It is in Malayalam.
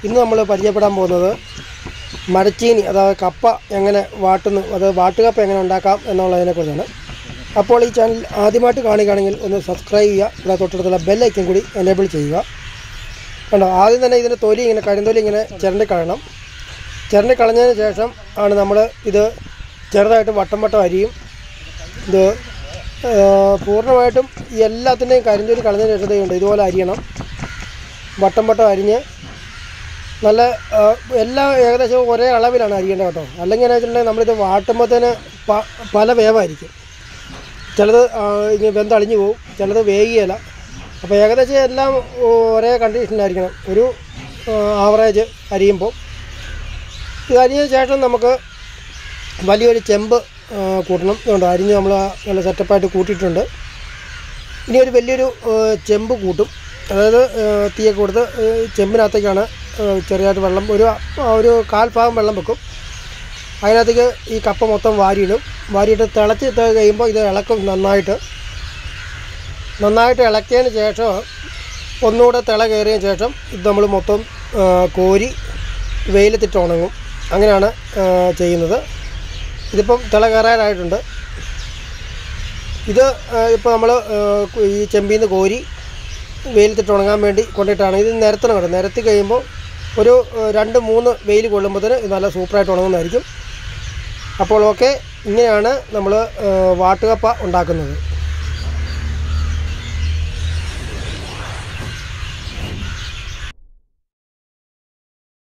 ഇന്ന് നമ്മൾ പരിചയപ്പെടാൻ പോകുന്നത് മരച്ചീനി അതായത് കപ്പ എങ്ങനെ വാട്ടുന്നു അത് വാട്ടുകപ്പ എങ്ങനെ ഉണ്ടാക്കാം എന്നുള്ളതിനെക്കുറിച്ചാണ് അപ്പോൾ ഈ ചാനൽ ആദ്യമായിട്ട് കാണുകയാണെങ്കിൽ ഒന്ന് സബ്സ്ക്രൈബ് ചെയ്യുക ഇവിടെ തൊട്ടടുത്തുള്ള ബെല്ലൈക്കൻ കൂടി എനേബിൾ ചെയ്യുക കണ്ടോ ആദ്യം തന്നെ ഇതിൻ്റെ തൊലി ഇങ്ങനെ കരിന്തൊലി ഇങ്ങനെ ചിരണ്ടി കളയണം ചിരണ്ടി കളഞ്ഞതിന് ശേഷം ആണ് നമ്മൾ ഇത് ചെറുതായിട്ട് വട്ടം വട്ടം അരിയും ഇത് ആ, പൂർണ്ണമായിട്ടും ഈ എല്ലാത്തിൻ്റെയും കരിഞ്ചൊലി കളഞ്ഞതിന് ശേഷം ഉണ്ട് ഇതുപോലെ അരിയണം വട്ടം വട്ടം അരിഞ്ഞ് നല്ല ആ, എല്ലാം ഏകദേശം ഒരേ അളവിലാണ് അരിയേണ്ടത് കേട്ടോ അല്ലെങ്കിൽ എന്ന് വെച്ചിട്ടുണ്ടെങ്കിൽ നമ്മളിത് വാട്ടുമ്പോഴത്തേന് പ പല വേവായിരിക്കും ചിലത് ആ, ഇങ്ങനെ വെന്തളിഞ്ഞു പോകും ചിലത് വേകുകയില്ല അപ്പോൾ ഏകദേശം എല്ലാം ഒരേ കണ്ടീഷനിലായിരിക്കണം ഒരു ആവറേജ് അരിയുമ്പോൾ ഇത് അരിഞ്ഞ ശേഷം നമുക്ക് വലിയൊരു ചെമ്പ് ആ, കൂട്ടണം ഇതുകൊണ്ട് അരിഞ്ഞ് നമ്മൾ നല്ല സെറ്റപ്പായിട്ട് കൂട്ടിയിട്ടുണ്ട് ഇനി ഒരു വലിയൊരു ആ, ചെമ്പ് കൂട്ടും അതായത് ആ, തീയൊക്കെ കൊടുത്ത് ആ, ചെമ്പിനകത്തേക്കാണ് ആ, ചെറിയതായിട്ട് വെള്ളം ഒരു ആ, ഒരു കാൽ ഭാഗം വെള്ളം വെക്കും അതിനകത്തേക്ക് ഈ കപ്പ മൊത്തം വാരിയിടും വാരിയിട്ട് തിളച്ച് ത- കഴിയുമ്പോൾ ഇത് ഇളക്കും നന്നായിട്ട് നന്നായിട്ട് ഇളക്കിയതിന് ശേഷം ഒന്നുകൂടെ തിള കയറിയ ശേഷം ഇത് നമ്മൾ മൊത്തം ആ, കോരി വെയിലത്തിട്ട് ഉണങ്ങും അങ്ങനെയാണ് ആ, ചെയ്യുന്നത് ഇതിപ്പം തിള കയറാനായിട്ടുണ്ട് ഇത് ഇപ്പോൾ നമ്മൾ ഈ ചെമ്പിൽ നിന്ന് കോരി വെയിലത്തിട്ട് ഉണങ്ങാൻ വേണ്ടി കൊണ്ടിട്ടാണ് ഇത് നിരത്തണം കേട്ടോ നിരത്തി കഴിയുമ്പോൾ ഒരു ആ, രണ്ട് മൂന്ന് വെയിൽ കൊള്ളുമ്പോഴത്തേന് ഇത് നല്ല സൂപ്പറായിട്ട് ഉണങ്ങുന്നതായിരിക്കും അപ്പോൾ ഓക്കെ ഇങ്ങനെയാണ് നമ്മൾ വാട്ടുകപ്പ ഉണ്ടാക്കുന്നത്